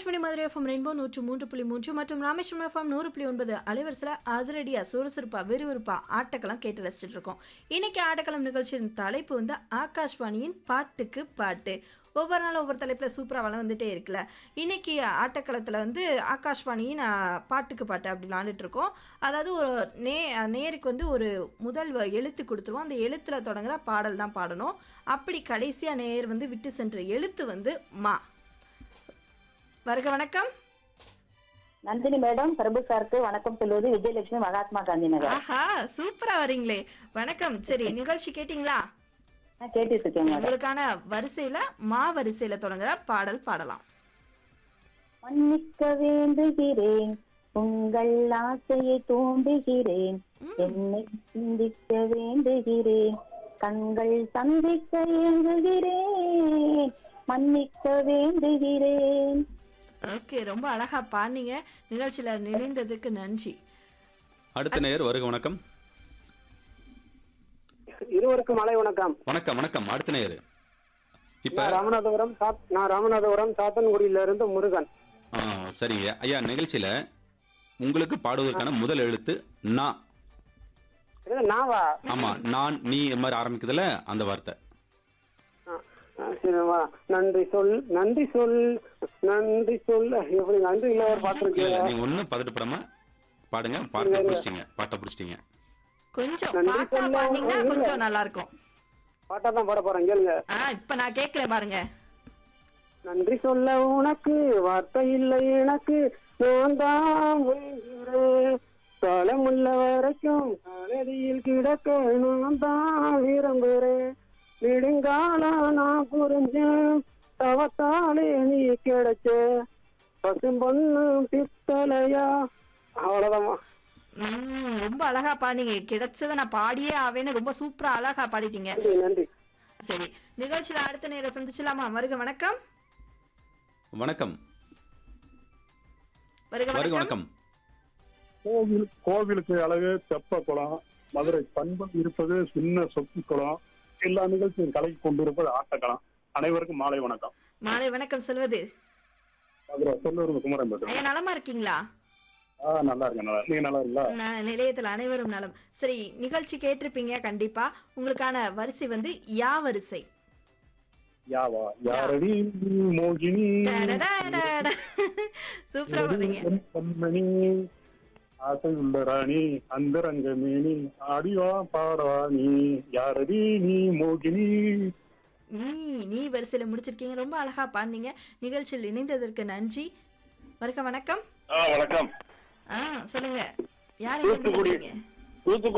ஆகாஷ்மணி Madurai FM rainbow நூற்று மூன்று புள்ளி மூன்று மற்றும் ராமேஸ்வரம் எஃப்எம் நூறு புள்ளி ஒன்பது அலைவரிசையில் அதிரடியா சுறுசுறுப்பா விறுவிறுப்பா ஆட்டக்களம் கேட்டு ரசிச்சுட்டு இருக்கோம் இன்னைக்கு ஆட்டக்களம் நிகழ்ச்சியின் தலைப்பு வந்து ஆகாஷ்வாணியின் பாட்டுக்கு பாட்டு ஒவ்வொரு நாளும் ஒவ்வொரு தலைப்பில் சூப்பராக வளம் வந்துட்டே இருக்குல்ல இன்னைக்கு ஆட்டக்களத்தில் வந்து ஆகாஷ்வாணியின் ஆ, பாட்டுக்கு பாட்டு அப்படி விளாண்டுட்டு இருக்கோம் அதாவது ஒரு நே நேருக்கு வந்து ஒரு முதல் வ- எழுத்து கொடுத்துருவோம் அந்த எழுத்தில் தொடங்குற பாடல் தான் பாடணும் அப்படி கடைசியாக நேர் வந்து விட்டு சென்ற எழுத்து வந்து மா வருக வணக்கம் நந்தினி மேடம் பிரபு சாருக்கு வணக்கம் சொல்வது விஜயலட்சுமி மகாத்மா காந்தி நகர் ஆஹா சூப்பரா வரீங்களே வணக்கம் சரி நிகழ்ச்சி கேட்டிங்களா நான் கேட்டுட்டு இருக்கேன் மேடம் உங்களுக்கான வரிசையில மா வரிசையில தொடங்குற பாடல் பாடலாம் மன்னிக்க வேண்டுகிறேன் உங்கள் ஆசையை தூண்டுகிறேன் என்னை சிந்திக்க வேண்டுகிறேன் கண்கள் சந்திக்க ஏங்குகிறேன் மன்னிக்க வேண்டுகிறேன் ஓகே ரொம்ப அழகா பாடினீங்க நிகழ்ச்சியில நினைந்ததுக்கு நன்றி அடுத்த நேயர் வருக வணக்கம் இருவருக்கும் மாலை வணக்கம் வணக்கம் வணக்கம் அடுத்த நேயர் இப்ப நான் ராமநாதபுரம் சாத்- நான் ராமநாதபுரம் சாத்தன்குடியில இருந்து முருகன் ஆ, சரிங்க ஐயா நிகழ்ச்சியில உங்களுக்கு பாடுவதற்கான முதல் எழுத்து நா இது நாவா ஆமா நான் நீ இந்த மாதிரி ஆரம்பிக்குதுல அந்த வார்த்தை ஆ, ஆ, சரி, வா. நன்றி சொல் நன்றி சொல் நன்றி சொல் எப்படி நன்றி இல்ல ஒரு பாட்டு இல்ல இருக்கு இல்ல நீங்க ஒண்ணும் பதட்டப்படாம பாடுங்க பாட்டை பிடிச்சிட்டீங்க பாட்டை பிடிச்சிட்டீங்க கொஞ்சம் நன்றி பாட்டா சொல்ல பாடினீங்கன்னா இல்ல. கொஞ்சம் நல்லா இருக்கும் பாட்டா தான் பாட போறேன் கேளுங்க ஆ இப்ப நான் கேட்கிறேன் பாருங்க நன்றி சொல்ல உனக்கு வார்த்தை இல்லை எனக்கு நான் தான் முயல்கிறேன் காலமுள்ள வரைக்கும் காலடியில் கிடக்க நான் தான் விரும்புகிறேன் நெடுங்காலம் நான் புரிஞ்சேன் தவத்தாலே நீ கிடைச்ச பசும்பொண்ணு பித்தளையா அவ்வளவுதான் ம், ரொம்ப அழகா பாடினீங்க கிடைச்சதை நான் பாடியே ஆவேன்னு ரொம்ப சூப்பரா அழகா பாடிட்டீங்க நன்றி நன்றி சரி நிகழ்ச்சியில அடுத்த நேரம் சந்திச்சலாமா வருக வணக்கம் வணக்கம் வருக வருக வணக்கம் வணக்கம் கோவில் கோவிலுக்கு அழகு தெப்ப குளம் மதுரை பண்பம் இருப்பது சின்ன சொப்பு குளம் எல்லா நிகழ்ச்சியும் கலக்கி கொண்டிருப்பது ஆட்டக்களம் அனைவருக்கும் மாலை வணக்கம் மாலை வணக்கம் செல்வது மதுரை சொல்லூர் குமரன் பேசுறேன் ஐயா நலமா இருக்கீங்களா ஆ நல்லா இருக்கேன் நல்லா நீங்க நல்லா இருக்கீங்களா ந- நிலையத்தில் அனைவரும் நலம் சரி நிகழ்ச்சி கேட்டிருப்பீங்க கண்டிப்பா உங்களுக்கான வரிசை வந்து யா வரிசை யாவா யாரடி மோகினி டடடடட. சூப்பரா பண்ணீங்க என் பொன்மணி ஆசை உள்ள ராணி அந்தரங்க மேனி ஆடிவா பாடவா நீ யாரடி நீ மோகினி நீ நீ வரிசையில முடிச்சிருக்கீங்க ரொம்ப அழகா பாடினீங்க நிகழ்ச்சியில் இணைந்ததற்கு நன்றி வருக வணக்கம் ஆ வணக்கம் ஆ சொல்லுங்க யார் எங்க இருந்து தூத்துக்குடி. பேசுறீங்க? தூத்துக்குடி